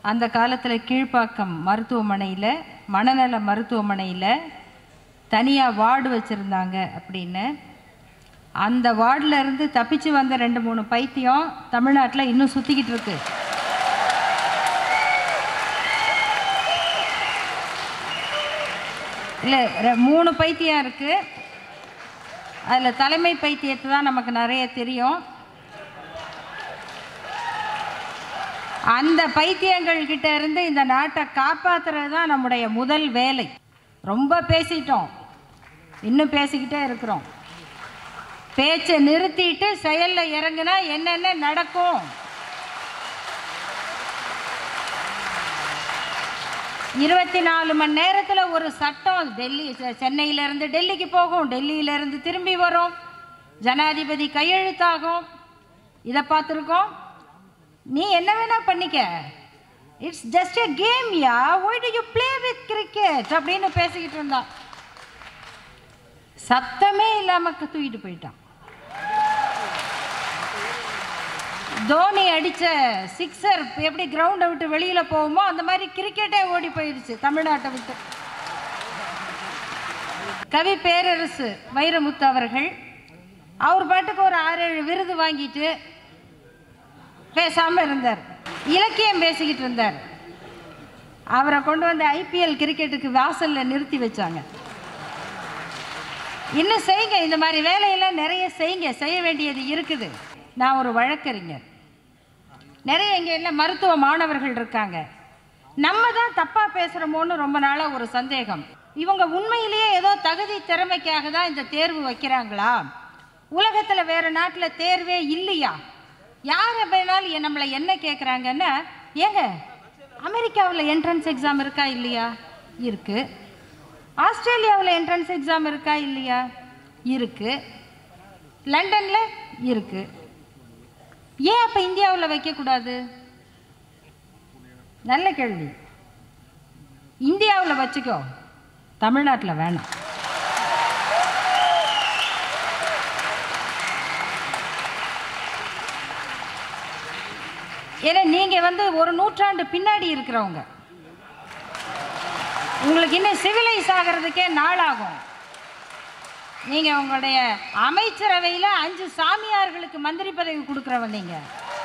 அந்த காலத்தில் கீழ்ப்பாக்கம் மருத்துவமனையில் மனநல மருத்துவமனையில் தனியாக வார்டு வச்சுருந்தாங்க அப்படின்னு அந்த வார்டில் இருந்து தப்பிச்சு வந்த ரெண்டு மூணு பைத்தியம் தமிழ்நாட்டில் இன்னும் சுற்றிக்கிட்டு இருக்கு இல்லை மூணு பைத்தியம் இருக்குது அதில் தலைமை பைத்தியத்தை தான் நமக்கு நிறைய தெரியும் அந்த பைத்தியங்கள் கிட்ட இருந்து இந்த நாட்டை காப்பாத்துறது தான் நம்முடைய முதல் வேலை ரொம்ப பேசிட்டோம் இன்னும் பேசிக்கிட்டே இருக்கிறோம் பேச்சை நிறுத்திட்டு செயலில் இறங்குனா என்னென்ன நடக்கும் இருபத்தி நாலு மணி நேரத்தில் ஒரு சட்டம் டெல்லி செ- சென்னையிலேருந்து டெல்லிக்கு போகும் டெல்லியிலேருந்து திரும்பி வரும் ஜனாதிபதி கையெழுத்தாகும் இதை பார்த்துருக்கோம் நீ என்ன வேணா பண்ணிக்க it's just a game yeah why do you play with cricket அப்படின்னு பேசிக்கிட்டு இருந்தான் சத்தமே இல்லாமல் தூக்கிட்டு போயிட்டான் தோனி அடித்த சிக்ஸர் எப்படி கிரவுண்டை விட்டு வெளியில் போகுமோ அந்த மாதிரி கிரிக்கெட்டே ஓடி போயிடுச்சு தமிழ்நாட்டை விட்டு கவி பேரரசு வைரமுத்து அவர்கள் அவர் பாட்டுக்கு ஒரு ஆறு ஏழு விருது வாங்கிட்டு பேசாமல் இருந்தார் இலக்கியம் பேசிக்கிட்டு இருந்தார் அவரை கொண்டு வந்து ஐபிஎல் கிரிக்கெட்டுக்கு வாசலில் நிறுத்தி வச்சாங்க இன்னும் செய்யுங்க இந்த மாதிரி வேலையெல்லாம் நிறைய செய்யுங்க செய்ய வேண்டியது இருக்குது நான் ஒரு வழக்கறிஞர் நிறைய இங்கே என்ன மருத்துவ மாணவர்கள் இருக்காங்க நம்ம தான் தப்பாக பேசுகிறோமோன்னு ரொம்ப நாளாக ஒரு சந்தேகம் இவங்க உண்மையிலேயே ஏதோ தகுதி திறமைக்காக தான் இந்த தேர்வு வைக்கிறாங்களா உலகத்தில் வேறு நாட்டில் தேர்வே இல்லையா யார் வேணாலும் எ- நம்மளை என்ன கேட்குறாங்கன்னா ஏங்க அமெரிக்காவில் என்ட்ரன்ஸ் எக்ஸாம் இருக்கா இல்லையா இருக்குது ஆஸ்திரேலியாவில் என்ட்ரன்ஸ் எக்ஸாம் இருக்கா இல்லையா இருக்கு லண்டனில் இருக்கு ஏன் அப்போ இந்தியாவில் வைக்கக்கூடாது நல்ல கேள்வி இந்தியாவில் வச்சுக்கோ தமிழ்நாட்டில் வேணாம் ஏன்னா நீங்கள் வந்து ஒரு நூற்றாண்டு பின்னாடி இருக்கிறவங்க உங்களுக்கு இன்னும் சிவிலைஸ் ஆகிறதுக்கே நாளாகும் நீங்க உங்களுடைய அமைச்சரவையில் அஞ்சு சாமியார்களுக்கு மந்திரி பதவி கொடுக்குறவன் நீங்க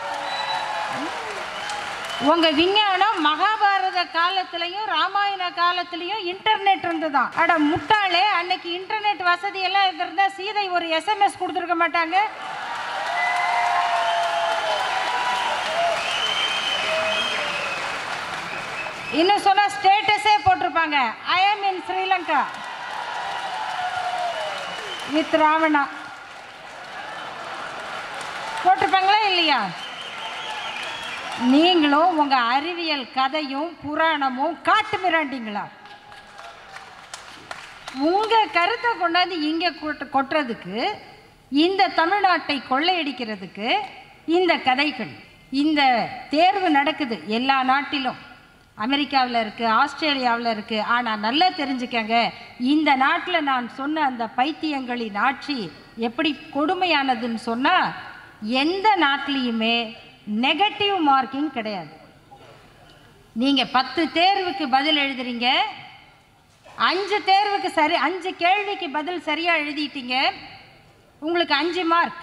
உங்க விஞ்ஞானம் மகாபாரத காலத்திலையும் ராமாயண காலத்திலையும் இன்டர்நெட் இருந்துதான் அட முட்டாளே அன்னைக்கு இன்டர்நெட் வசதி எல்லாம் இருந்திருந்தா சீதை ஒரு எஸ்எம்எஸ் கொடுத்துருக்க மாட்டாங்க இன்னும் சொன்னா ஸ்டேட்டஸே போட்டிருப்பாங்க I am in Sri Lanka with Ravana போட்டிருப்பாங்களா இல்லையா நீங்களும் உங்க அறிவியல் கதையும் புராணமும் காட்டு மிராண்டிங்களா உங்க கருத்தை கொண்டாந்து இங்க கொட்டு- கொட்டுறதுக்கு இந்த தமிழ்நாட்டை கொள்ளையடிக்கிறதுக்கு இந்த கதைகள் இந்த தேர்வு நடக்குது எல்லா நாட்டிலும் அமெரிக்காவில் இருக்குது ஆஸ்திரேலியாவில் இருக்குது ஆனால் நல்லா தெரிஞ்சுக்கங்க இந்த நாட்டில் நான் சொன்ன அந்த பைத்தியங்களின் ஆட்சி எப்படி கொடுமையானதுன்னு சொன்னால் எந்த நாட்டிலையுமே நெகட்டிவ் மார்க்கிங் கிடையாது நீங்கள் பத்து தேர்வுக்கு பதில் எழுதுறீங்க அஞ்சு தேர்வுக்கு சரி அஞ்சு கேள்விக்கு பதில் சரியாக எழுதிட்டீங்க உங்களுக்கு அஞ்சு மார்க்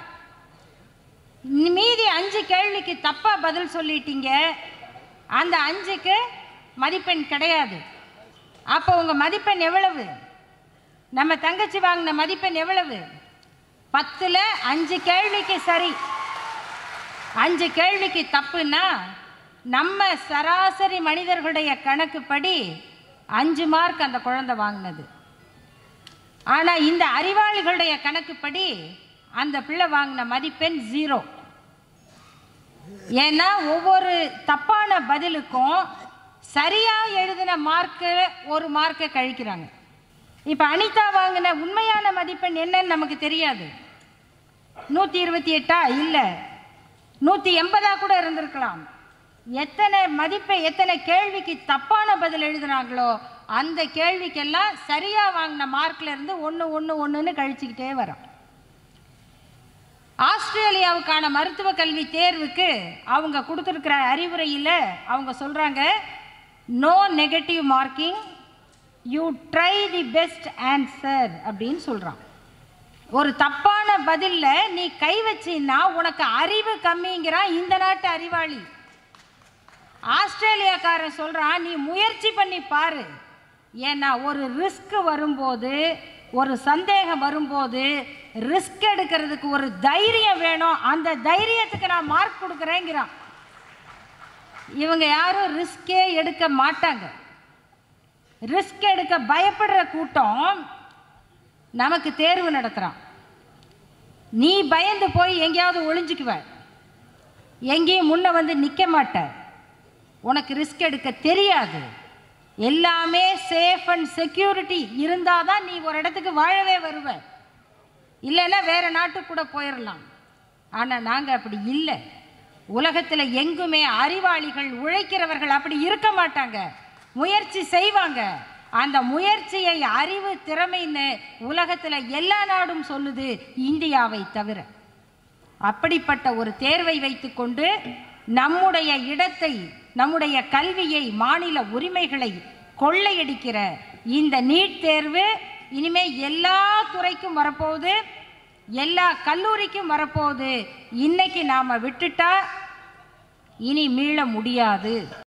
மீதி அஞ்சு கேள்விக்கு தப்பாக பதில் சொல்லிட்டீங்க அந்த அஞ்சுக்கு மதிப்பெண் கிடையாது அப்போ உங்கள் மதிப்பெண் எவ்வளவு நம்ம தங்கச்சி வாங்கின மதிப்பெண் எவ்வளவு பத்தில் அஞ்சு கேள்விக்கு சரி அஞ்சு கேள்விக்கு தப்புன்னா நம்ம சராசரி மனிதர்களுடைய கணக்குப்படி அஞ்சு மார்க் அந்த குழந்தை வாங்கினது ஆனால் இந்த அறிவாளிகளுடைய கணக்குப்படி அந்த பிள்ளை வாங்கின மதிப்பெண் ஜீரோ ஏன்னா ஒவ்வொரு தப்பான பதிலுக்கும் சரியா எழுதின மார்க்கு ஒரு மார்க்கை கழிக்கிறாங்க இப்போ அனிதா வாங்கின உண்மையான மதிப்பெண் என்னன்னு நமக்கு தெரியாது நூற்றி இருபத்தி எட்டா இல்லை நூற்றி எண்பதா கூட இருந்திருக்கலாம் எத்தனை மதிப்பை எத்தனை கேள்விக்கு தப்பான பதில் எழுதுனாங்களோ அந்த கேள்விக்கெல்லாம் சரியாக வாங்கின மார்க்ல இருந்து ஒன்று ஒன்று ஒன்றுன்னு கழிச்சுக்கிட்டே வரோம் ஆஸ்திரேலியா ஆஸ்திரேலியாவுக்கான மருத்துவ கல்வி தேர்வுக்கு அவங்க கொடுத்துருக்கிற அறிவுரையில் அவங்க சொல்கிறாங்க no negative marking you try the best answer அப்படின்னு சொல்கிறான் ஒரு தப்பான பதில்ல நீ கை வச்சின்னா உனக்கு அறிவு கம்மிங்கிறான் இந்த நாட்டு அறிவாளி ஆஸ்திரேலியாக்காரன் சொல்றான் நீ முயற்சி பண்ணி பாரு ஏன்னா ஒரு ரிஸ்க் வரும்போது ஒரு சந்தேகம் வரும்போது ரிஸ்க் எடுக்கிறதுக்கு ஒரு தைரியம் வேணும் அந்த தைரியத்துக்கு நான் மார்க் கொடுக்குறேங்கிறான் இவங்க யாரும் ரிஸ்கே எடுக்க மாட்டாங்க ரிஸ்க் எடுக்க பயப்படுற கூட்டம் நமக்கு தேர்வு நடத்துகிறான் நீ பயந்து போய் எங்கேயாவது ஒளிஞ்சுக்குவ எங்கேயும் முன்ன வந்து நிற்க மாட்ட உனக்கு ரிஸ்க் எடுக்க தெரியாது எல்லாமே சேஃப் அண்ட் செக்யூரிட்டி இருந்தால் தான் நீ ஒரு இடத்துக்கு வாழவே வருவ இல்லைன்னா வேற நாட்டுக்கு கூட போயிடலாம் ஆனால் நாங்கள் அப்படி இல்லை உலகத்தில் எங்குமே அறிவாளிகள் உழைக்கிறவர்கள் அப்படி இருக்க மாட்டாங்க முயற்சி செய்வாங்க அந்த முயற்சியை அறிவு திறமைன்னு உலகத்தில் எல்லா நாடும் சொல்லுது இந்தியாவை தவிர அப்படிப்பட்ட ஒரு தேர்வை வைத்துக்கொண்டு நம்முடைய இடத்தை நம்முடைய கல்வியை மாநில உரிமைகளை கொள்ளையடிக்கிற இந்த நீட் தேர்வு இனிமே எல்லா துறைக்கும் வரப்போகுது எல்லா கல்லூரிக்கும் வரப்போகுது இன்னைக்கு நாம விட்டுட்டா இனி மீள முடியாது